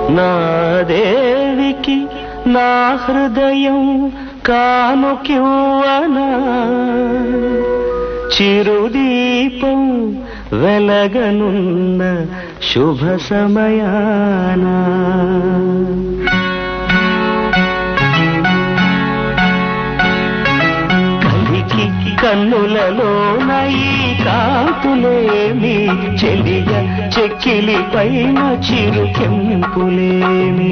నా దేవికి నా హృదయం కానుకివ్వనా చిరుదీపం వెలగనున్న శుభ సమయానా కలికి కన్నులలో నయి కాంతులేమి చెలియ చెక్కిలి పైన చిరు కెంపులేమి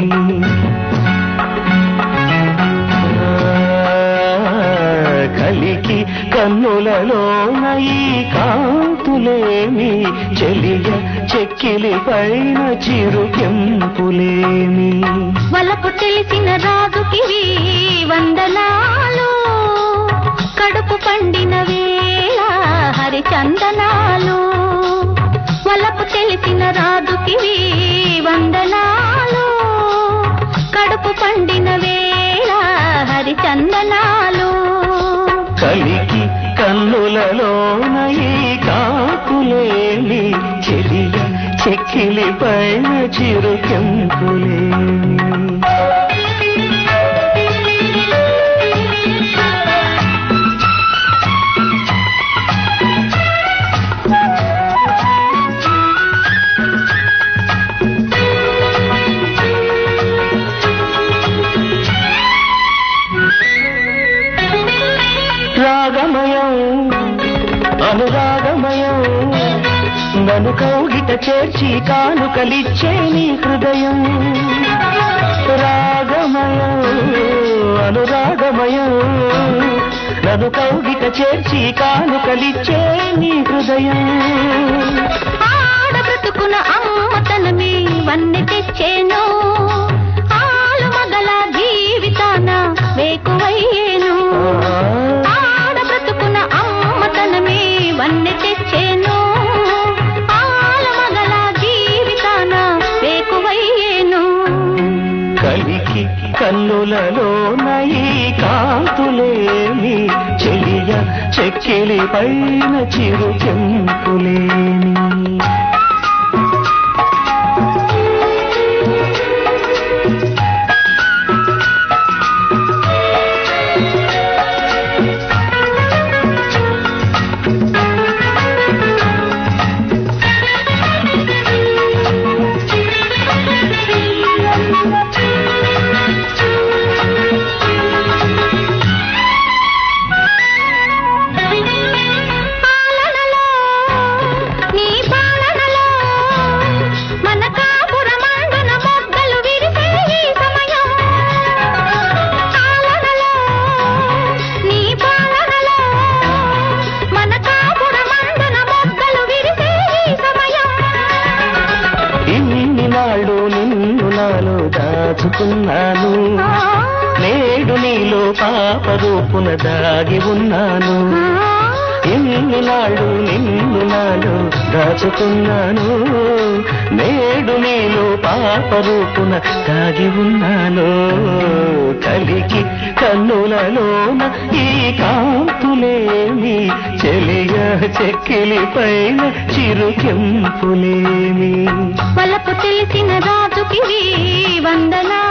కలికి కన్నులలో నయి కాంతులేమి చెలియ చెక్కిలి పైన చిరు కెంపులేమి వలపు తెలిసిన రాజుకి వందనాలు కడుపు పండిన వేళ హరిచందనాలు వలపు తెలిసిన రాజుకి వందనాలు కడుపు పండిన వేళ హరిచందనాలు కలికి కన్నులలోన ఈ కాకులేమి చెలియ చెక్కిలి పైన చిరుకెంపులేమి రాగమయం అనురాగమయం నన్ను కౌగిట చేర్చి కానుకలిచ్చే నీ హృదయం రాగమయం అనురాగమయం నన్ను కౌగిట చేర్చి కానుకలిచ్చే నీ హృదయం ఆడ బ్రతుకున అమ్మతనమే వన్నె తెచ్చేను ఆలు మగల జీవితాన వేకువయ్యేను ఆడ బ్రతుకున అమ్మతనమే వన్నె తెచ్చేను ఆల మగల జీవితాన వేకువయ్యేను కలికి కన్నులలో నయి కాంతులేమి చెలియ చెక్కిలి పైన చిరు చెంపులేమి పాలనలో నీ పాలనలో మన కాపురమందున మొగ్గలు విరిసే ఈ సమయం పాలనలో నీ పాలనలో మన కాపురమందున మొగ్గలు విరిసే ఈ సమయం ఇన్ని నాళ్ళు నిన్ను నాలో దాచుకున్నాను నేడు నీలో పాప రూపున దాగి ఉన్నాను ఎన్ని నాళ్ళు నిన్ను నాలో దాచుకున్నాను నేడు నీలో పాప రూపున దాగి ఉన్నాను కలికి కన్నులలోన ఈ కాంతులేమి చెలియ చెక్కిలి పైన చిరుకెంపులేమి వలపు తెలిసిన రాజుకి వందనా